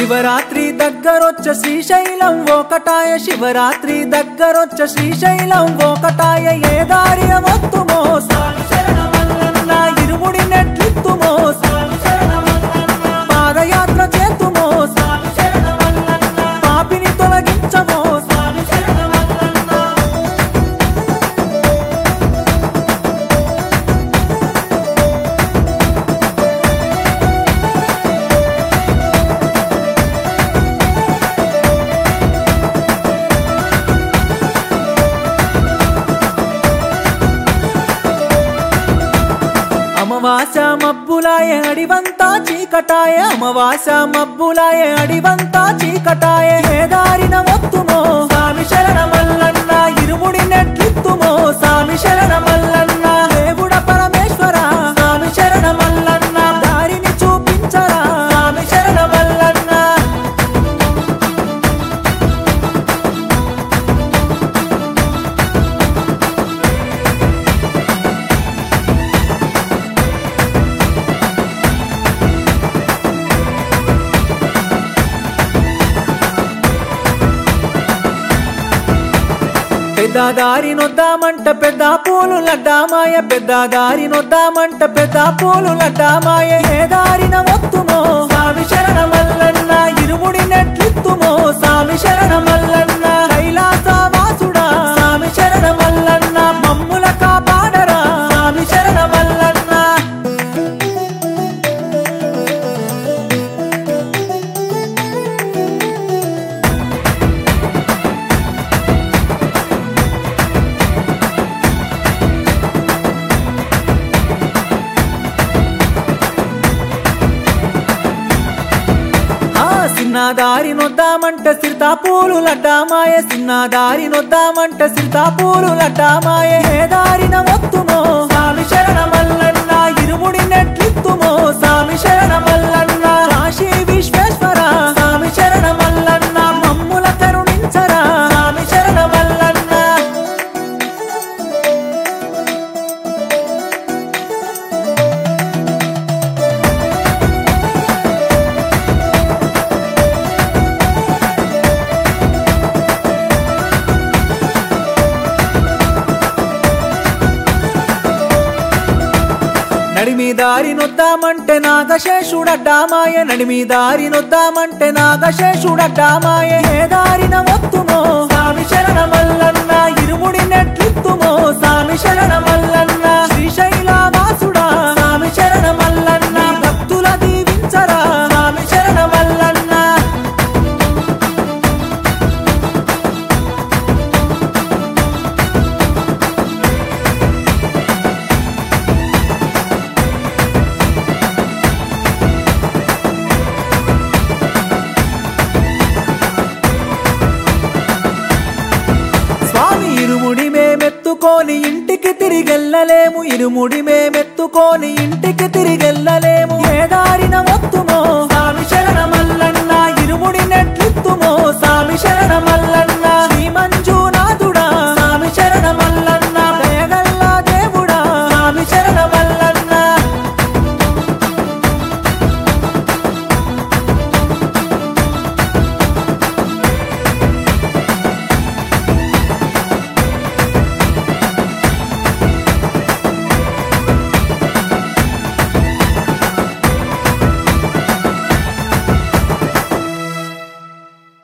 శివరాత్రి దగ్గరొచ్చ శ్రీశైలం ఒకటాయ శివరాత్రి దగ్గరొచ్చ శ్రీశైలం ఒకటాయ ఏ దారి వత్తుమో స్వామి శరణమల్లన్న ఇరుముడి నెట్లిత్తుమో స్వామి శరణమల్లన్న పాదయాత్ర చేతుమో స్వామి శరణమల్లన్న పాపిని తొలగించమో స్వామి శరణమల్లన్న అమవాస మబ్బులాయ అడివంతా చీకటాయ అమవాస మబ్బులాయ అడివంతా చీకటాయ ఏ దారిన వత్తుమో స్వామి శరణమల్లన్న ఇరుముడి నెట్లిత్తుమో స్వామి శరణమల్లన్న దేవుడ పరమేశ్వర స్వామి శరణమల్లన్న దారిని చూపించరా స్వామి శరణమల్లన్న పెద్ద దారి నొద్దామంట పెద్ద పూలు లడ్డామాయ పెద్ద దారి నొద్దామంట పెద్ద పూలు లడ్డామాయ ఏ దారిన వత్తుమో స్వామి శరణమల్లన్న ఇరుముడి నెట్లిత్తుమో స్వామి శరణమల్లన్న కైలాస వాసుడా స్వామి శరణమల్లన్న మమ్ముల కాపాడరా స్వామి శరణమల్లన్న ఆ సిన్నదారి నొద్దామంట సిరితాపూలు లడ్డామాయ సిన్నదారి నొద్దామంట సిరితాపూలు లడ్డామాయ ఏ దారిన వత్తుమో స్వామి శరణమల్లన్న ఇరుముడి నెట్లిత్తుమో స్వామి శరణమల్లన్న కాశీ విశ్వేశ్వర స్వామి శరణమల్లన్న మమ్ముల కరుణించరా స్వామి శరణమల్లన్న నడిమి దారి నొద్దామంటే నాగశేషుడడ్డామాయ నడిమి దారి నొద్దామంటే నాగశేషుడడ్డామాయ ఏ దారిన వత్తుమో స్వామి శరణమల్లన్న ఇరుముడి నెట్లిత్తుమో స్వామి శరణమల్లన్న శ్రీశైల వాసుడా స్వామి శరణమల్లన్న భక్తుల దీవించరా స్వామి శరణమల్లన్న స్వామి ఇరుముడి మేమెత్తుకొని ఇంటికి తిరిగెళ్ళలేము ఇరుముడి మేమెత్తుకొని ఇంటికి తిరిగెళ్ళలేము